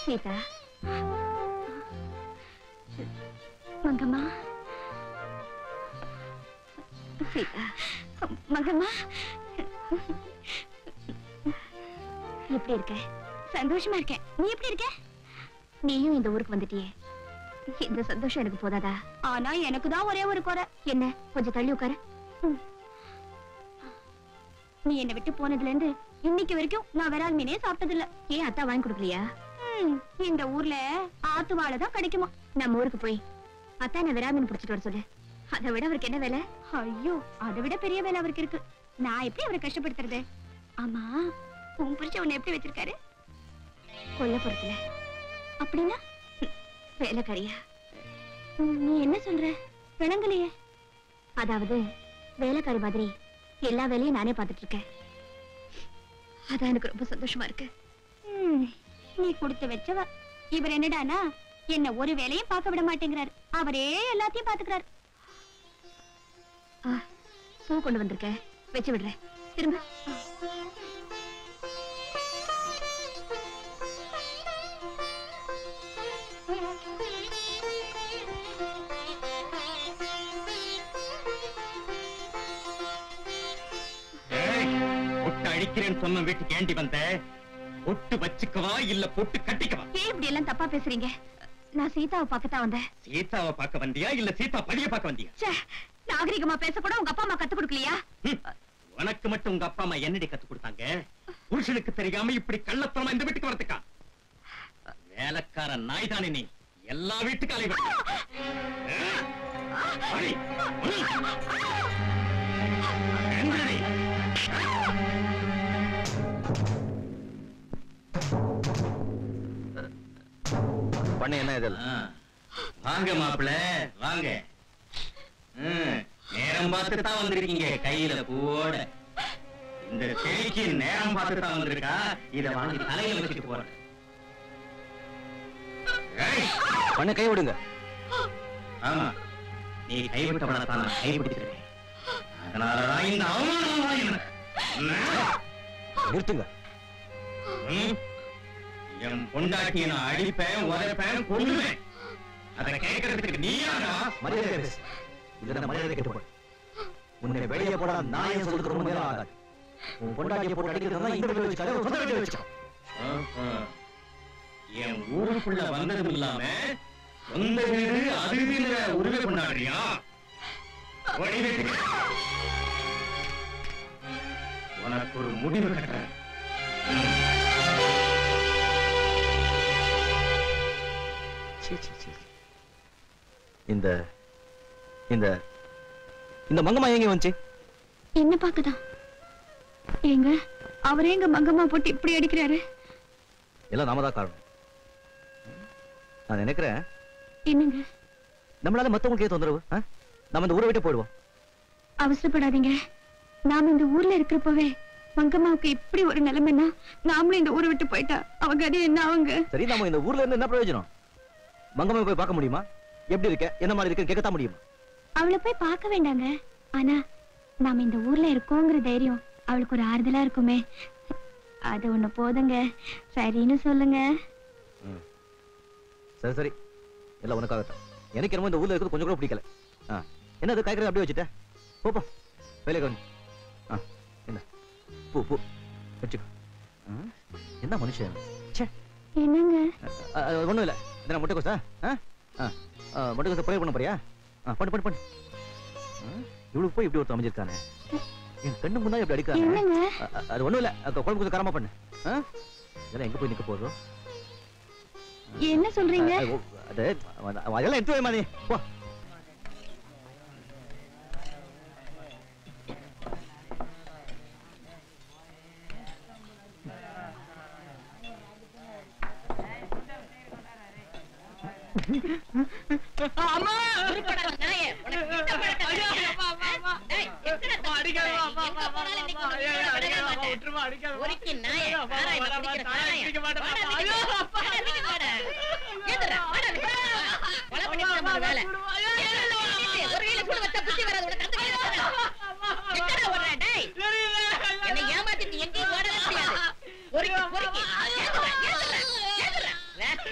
சீதா மங்கம்மா சீதா மங்கம்மா எப்படி இருக்க சந்தோஷமா இருக்கேன் நீ எப்படி இருக்க நீயும் இந்த ஊருக்கு வந்துட்டியே இந்த சந்தோஷம் எனக்கு போதாதா ஆனா எனக்கு தான் ஒரே ஒரு குறை என்ன கொஞ்சம் தள்ளி உட்கார நீ என்னை விட்டு போனதுல இருந்து இன்னைக்கு வரைக்கும் நான் விரால் மீனே சாப்பிட்டதில்ல ஏன் அத்தா வாங்கி கொடுக்கலையா இந்த ஊர்ல ஆத்து வாழை தான் கிடைக்குமா நம்ம ஊருக்கு போய் அத்தா நான் விரால் மீன் பிடிச்சிட்டு வர சொல்லு அதை விட அவருக்கு என்ன வேலை ஐயோ அதை விட பெரிய வேலை அவருக்கு இருக்கு நான் எப்படி அவரை கஷ்டப்படுத்துறது ஆமா உன் புரிச்ச உன்னை எப்படி வச்சிருக்காரு கொல்லப்புறத்துல அப்படின்னா வேலைக்காரியா நீ என்ன சொல்ற விளங்கலையே அதாவது வேலைக்காரி மாதிரி எல்லா வேலையும் நானே பார்த்துட்டு இருக்கேன் அதான் எனக்கு ரொம்ப சந்தோஷமா இருக்கு நீ கொடுத்து வச்சவ இவர் என்னடானா என்ன ஒரு வேலையும் பார்க்க விட மாட்டேங்கிறாரு அவரே எல்லாத்தையும் பாத்துக்கிறாரு பூ கொண்டு வந்திருக்க வச்சு விடுறேன் திரும்ப ஏய், ஒட்டு அழிக்கிறேன்னு சொன்ன வீட்டுக்கு ஏண்டி வந்த ஒட்டு வச்சுக்கவா இல்ல பொட்டு கட்டிக்கவா ஏன் இப்படி எல்லாம் தப்பா பேசுறீங்க நான் சீதாவை பார்க்கத்தான் வந்தேன் சீதாவை பார்க்க வந்தியா இல்ல சீதா பதிய பார்க்க வந்தியா ச்சே, நாகரிகமா பேச கூட உங்க அப்பா அம்மா கத்து கொடுக்கலையா ஹம், உனக்கு மட்டும் உங்க அப்பா அம்மா என்னடி கத்து கொடுத்தாங்க புருஷனுக்கு தெரியாம இப்படி கள்ளத்தனமா இந்த வீட்டுக்கு வரதுக்கா வேலைக்கார நாய் தானே நீ எல்லா வீட்டுக்கு அலைவ பண்ண என்ன இதில் வாங்க மாப்பிள வாங்க ம், நேரம் பார்த்து தான் வந்திருக்கீங்க கையில பூவோட இந்த செடிக்கு நேரம் பார்த்து தான் வந்திருக்கா இத வாங்கி தலையில வச்சுட்டு போறேன் ஏய், பண்ண கை விடுங்க ஆமா நீ கைவிட்டவளை தான் நான் கைப்பிடிச்சிருக்கேன் அதனாலதான் இந்த அவமானம் வாங்கினேன். நிறுத்துங்க ம்? என் பொண்டாட்டியை நான் அடிப்பேன் உதைப்பேன் கொல்லுவேன் அதை கேட்கறதுக்கு நீ யாரா மரியாதை பேசு இல்ல மரியாதை கெட்டு போடு உன்னை வெளியே போடா நாயம் சொல்றது ரொம்ப நேரம் ஆகாது உன் பொண்டாட்டியை போட்டு அடிக்கிறதுனா இந்த வீட்டுல வச்சுக்காத உன் சொந்த வீட்டுல வச்சுக்கோ ஆஹா. என் ஊருக்குள்ள வந்ததும் இல்லாம சொந்த வீடு அது இதுன்னு உருவை கொண்டாடுறியா ஓடி வீட்டுக்கு. உனக்கு ஒரு முடிவு கட்டுறேன் சீ, சீ, சீ. இந்த இந்த இந்த மங்கம்மா எங்க வந்துச்சு என்ன பாக்குதான் ஏங்க அவரே எங்க மங்கம்மா போட்டு இப்படி அடிக்கிறாரு எல்லாம் நாம தான் காரணம் நான் நினைக்கிறேன் என்னங்க நம்மளால மத்தவங்களுக்கு ஏன் தொந்தரவு ஆ? நம்ம இந்த ஊரை விட்டு போயிடுவோம் அவசரப்படாதீங்க நாம இந்த ஊர்ல இருக்கிறப்பவே மங்கம்மாவுக்கு இப்படி ஒரு நிலைமைன்னா நாமளும் இந்த ஊரை விட்டு போயிட்டா அவங்க அது என்ன அவங்க சரி நம்ம இந்த ஊர்ல இருந்து என்ன பிரயோஜனம் மங்கம்மா போய் பார்க்க முடியுமா எப்படி இருக்க என்ன மாதிரி இருக்கு கேட்கத்தான் முடியுமா அவளை போய் பார்க்க வேண்டாங்க ஆனா நாம இந்த ஊர்ல இருக்கோங்கிற தைரியம் அவளுக்கு ஒரு ஆறுதலா இருக்குமே அது ஒண்ணு போதுங்க சரின்னு சொல்லுங்க சரி சரி எல்லாம் உனக்காகத்தான் எனக்கு என்னமோ இந்த ஊர்ல இருக்கிறது கொஞ்சம் கூட பிடிக்கல ஆ என்னது காய்கறி அப்படியே வச்சுட்ட போ போ வேலையை கவனி ஆ என்ன பூ பூ வச்சுக்கோ ஆ, என்ன மனுஷன் ச்சே என்னங்க ஒன்றும் இல்லை இதை முட்டைக்கோசா ஆ ஆ ஆ, முட்டைக்கோசை ப்ரே பண்ண போறியா ஆ பண்ணு பண்ணு பண்ணு ஆ, இவளுக்கு போய் இப்படி ஒருத்தர் அமைஞ்சிருக்கானே என் கண்ணு முன்னாடி இப்படி அடிக்கிறாங்க என்னங்க அ- அ- அது ஒண்ணும் இல்ல அது குழம்பு கொஞ்சம் காரமா பண்ணு ஆ? இதெல்லாம் எங்க போய் நிக்க போறோம் என்ன சொல்றீங்க அது அதெல்லாம் எடுத்து வைமா நீ போ அம்மா உருப்படாத நாயே உனக்கு இந்த பழக்கம் இல்லையா? டேய், எங்கடா தம்பி? எங்க போனாலும் இன்னைக்கு உன்னை விடவே மாட்டேன். ஒருக்கி நாயே, சாராயத்தை குடிக்கிற சாராயம். வாடா வீட்டுக்கு. வாடா வீட்டுக்கு வாடா. ஏந்துடா, வாடா வீட்டுக்கு. கொலை பண்ணி போட போற வேலை. ஏந்துடா, வீட்டுக்கு. ஒரு கையில சூடு வச்சா புத்தி வராது, உனக்கு அந்த கையில வராது. எங்கடா ஓடுற, டேய்? என்னை ஏமாத்தி நீ எங்கேயும் ஓடவே முடியாது. பொறுக்கி, பொறுக்கி. ஏந்துடா, ஏந்துடா, ஏந்துடா. வேத்த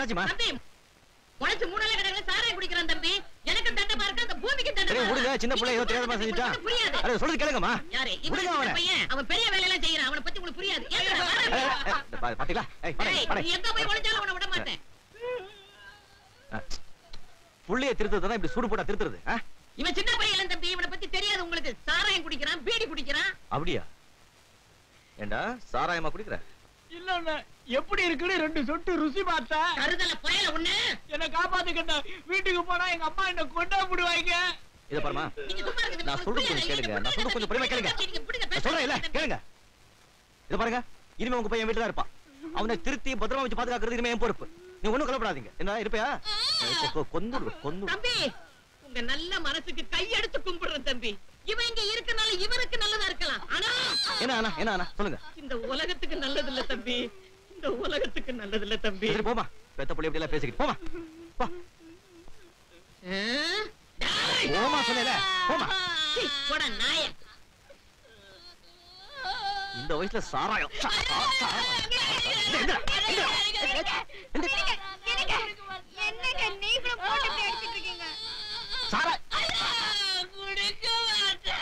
என்னாச்சுமா தம்பி முளைச்சு மூணால கிடக்குற சாராயம் குடிக்கிறான் தம்பி எனக்கு தண்டமா இருக்கு அந்த பூமிக்கு சரி தண்டமா விடுங்க சின்ன பிள்ளை ஏதோ தெரியாதமா செஞ்சுட்டான் உங்களுக்கு புரியாது அரே சொல்றது கேளுங்கம்மா யாரு இவன் விடுங்க சின்ன அவனை பையன் அவன் பெரிய வேலையெல்லாம் செய்யறான் அவனை பத்தி உங்களுக்கு புரியாது ஏன் ஏய், வர? ஏய், ஏய், பா- பாத்தீங்களா ஏய், வாடா, ஏய், வாடா. நீ எங்க போய் ஒளிஞ்சாலும் உன்னை விட மாட்டேன் ஆ, புள்ளைய திருத்துறதுனா இப்படி சூடு போட்டா திருத்துறது ஆ? இவன் சின்ன பையன் தம்பி இவனை பத்தி தெரியாது உங்களுக்கு சாராயம் குடிக்கிறான் பீடி குடிக்கிறான் அப்படியா ஏண்டா சாராயமா குடிக்கிற இல்ல அண்ணா, எப்படி இருக்குன்னு ரெண்டு சொட்டு ருசி பார்த்தேன் கருதல பயல ஒண்ணு என்ன காப்பாத்துக்கிட்ட வீட்டுக்கு போனா எங்க அம்மா என்ன கொண்டா விடுவாங்க இத பாருமா நீங்க சும்மா இருக்குது நான் சொல்றது கொஞ்சம் கேளுங்க நான் சொல்றது கொஞ்சம் பொறுமையா கேளுங்க நான் சொல்றேன் இல்ல கேளுங்க இத பாருங்க இனிமே உங்க பையன் வீட்டுல தான் இருப்பான் அவனை திருத்தி பத்திரமா வச்சு பாதுகாக்கிறது இனிமே என் பொறுப்பு நீ ஒண்ணும் கவலைப்படாதீங்க என்ன இருப்பியா கொந்து கொந்து தம்பி உங்க நல்ல மனசுக்கு கையெடுத்து கும்பிடுறேன் தம்பி இவன் இங்க இருக்கனால இவனுக்கு நல்லதா இருக்கலாம் ஆனா என்ன அண்ணா என்ன அண்ணா சொல்லுங்க இந்த உலகத்துக்கு நல்லது இல்ல தம்பி இந்த உலகத்துக்கு நல்லது இல்ல தம்பி சரி போமா பெத்த புள்ளி இப்படி எல்லாம் பேசிக்கிட்டு போமா போ ஆ? டேய்! போமா சொல்லல போமா சீ, போடா நாய இந்த வயசுல சாராயம் சா- சா- சாராயம். இந்த, இந்த, இந்த, இந்த, என்னங்க நீங்களும் போட்டு இப்படி அடிச்சிட்டு இருக்கீங்க சாராயம். குடிக்க மாட்டேன்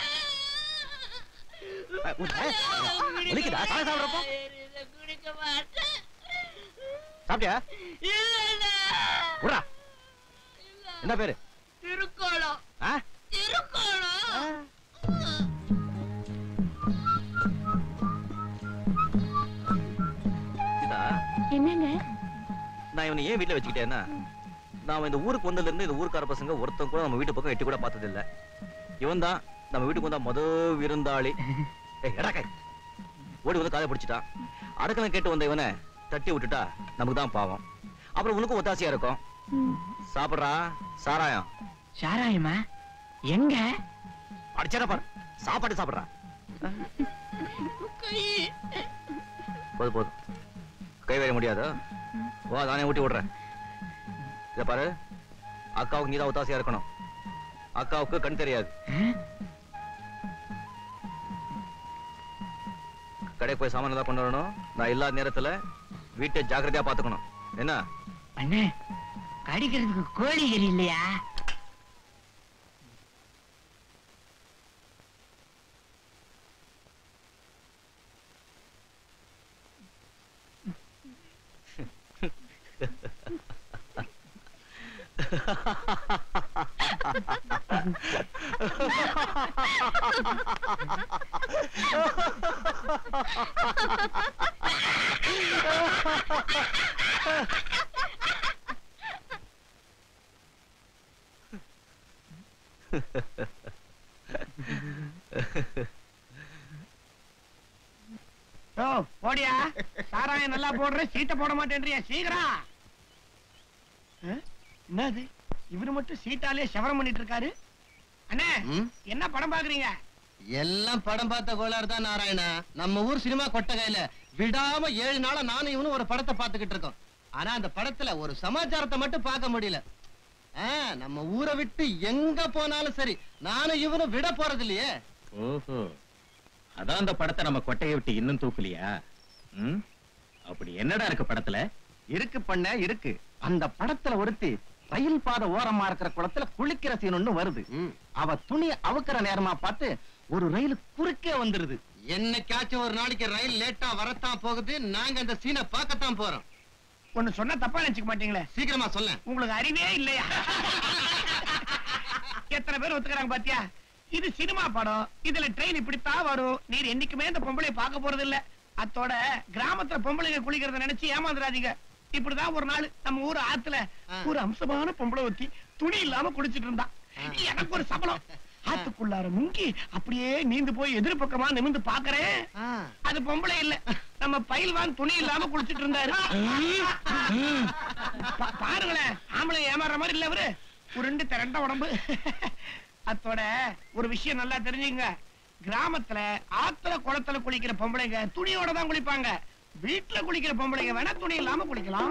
அஹ், உன், அஹ், வலிக்குதா? சாராயம் சாப்பிடுறப்போ? குடிக்க மாட்டேன் சாப்பிட்டியா இல்லடா விட்றா. என்ன பேரு திருக்கோளம் ஆ? திருக்கோளம் சீதா, என்னங்க நான் இவனை ஏன் வீட்டுல வச்சுக்கிட்டேன்னா நான் இந்த ஊருக்கு வந்ததுல இருந்து இந்த ஊர்க்கார பசங்க ஒருத்தன் கூட நம்ம வீட்டு பக்கம் எட்டி கூட பார்த்தது இல்ல இவன் தான் நம்ம வீட்டுக்கு வந்தா முத விருந்தாளி ஏய், எடா கை. ஓடி வந்து காதை பிடிச்சிட்டான் அடக்கலாம் கேட்டு வந்த இவனை தட்டி விட்டுட்டா நமக்கு தான் பாவம் அப்புறம் உனக்கும் ஒத்தாசையா இருக்கும் சாப்பிடுறா சாராயம் சாராயமா எங்க அடிச்சா பாரு சாப்பாடு சாப்பிடுறா போதும் போதும் கை வேற முடியாதா வா நானே ஊட்டி விடுறேன் இத பாரு அக்காவுக்கு நீதான் ஒத்தாசையா இருக்கணும் அக்காவுக்கு கண் தெரியாது கடைக்கு போய் சாமான் தான் கொண்டு வரணும் நான் இல்லாத நேரத்துல வீட்டை ஜாக்கிரதையா பாத்துக்கணும் என்ன அண்ணே கடிக்கிறதுக்கு கோழிகள் இல்லையா ஓ போடியா சாராயம் நல்லா போடுற சீட்டை போட மாட்டேன்றியா சீக்கிரம் ஆ? என்னது இவரு மட்டும் சீட்டாலே செவரம் பண்ணிட்டு இருக்காரு அண்ணே ம்? என்ன படம் பாக்குறீங்க எல்லாம் படம் பார்த்த கோளாறு தான் நாராயணா நம்ம ஊர் சினிமா கொட்டகையில விடாம ஏழு நாளா நானும் இவனும் ஒரு படத்தை பார்த்துக்கிட்டு இருக்கோம் ஆனா அந்த படத்துல ஒரு சமாச்சாரத்தை மட்டும் பார்க்க முடியல ஆ, நம்ம ஊரை விட்டு எங்க போனாலும் சரி நானும் இவனும் விட போறது இல்லையே ஓஹோ அதான் அந்த படத்தை நம்ம கொட்டையை விட்டு இன்னும் தூக்கலையா ம்? அப்படி என்னடா இருக்கு படத்துல இருக்கு பண்ண இருக்கு அந்த படத்துல ஒருத்தி ரயில் பாதை ஓரமா இருக்கிற குளத்துல குளிக்கிற சீன் ஒண்ணு வருது அவ துணி அவுக்கிற நேரமா பார்த்து ஒரு ரயில் குறுக்கே வந்துருது என்னைக்காச்சும் ஒரு நாளைக்கு ரயில் லேட்டா வரத்தான் போகுது நாங்க அந்த சீனை பார்க்கத்தான் போறோம் ஒண்ணு சொன்னா தப்பா நினைச்சுக்க மாட்டீங்களே சீக்கிரமா சொல்ல உங்களுக்கு அறிவே இல்லையா எத்தனை பேர் ஒத்துக்கிறாங்க பாத்தியா இது சினிமா படம் இதுல ட்ரெயின் இப்படித்தான் வரும் நீர் என்னைக்குமே இந்த பொம்பளை பார்க்க போறது இல்ல அத்தோட கிராமத்துல பொம்பளைங்க குளிக்கிறத நினைச்சு ஏமாந்துடாதீங்க இப்படிதான் ஒரு நாள் நம்ம ஊர் ஆத்துல ஆ. ஒரு அம்சமான பொம்பளை ஒத்தி துணி இல்லாம குளிச்சிட்டு இருந்தா ஆ. எனக்கு ஒரு சபலம் ஆத்துக்குள்ளார முங்கி அப்படியே நீந்து போய் எதிர்பக்கமா நிமிந்து பாக்குறேன் அது பொம்பளை இல்ல நம்ம பயில்வான் துணி இல்லாம குளிச்சிட்டு இருந்தாரு பா- பாருங்களேன் ஆம்பளை ஏமாற மாதிரி இல்ல அவரு உருண்டு திரண்ட உடம்பு அத்தோட ஒரு விஷயம் நல்லா தெரிஞ்சுங்க கிராமத்துல ஆத்துல குளத்துல குளிக்கிற பொம்பளைங்க துணியோட தான் குளிப்பாங்க வீட்டுல குளிக்கிற பொம்பளைங்க வேணா துணி இல்லாம குளிக்கலாம்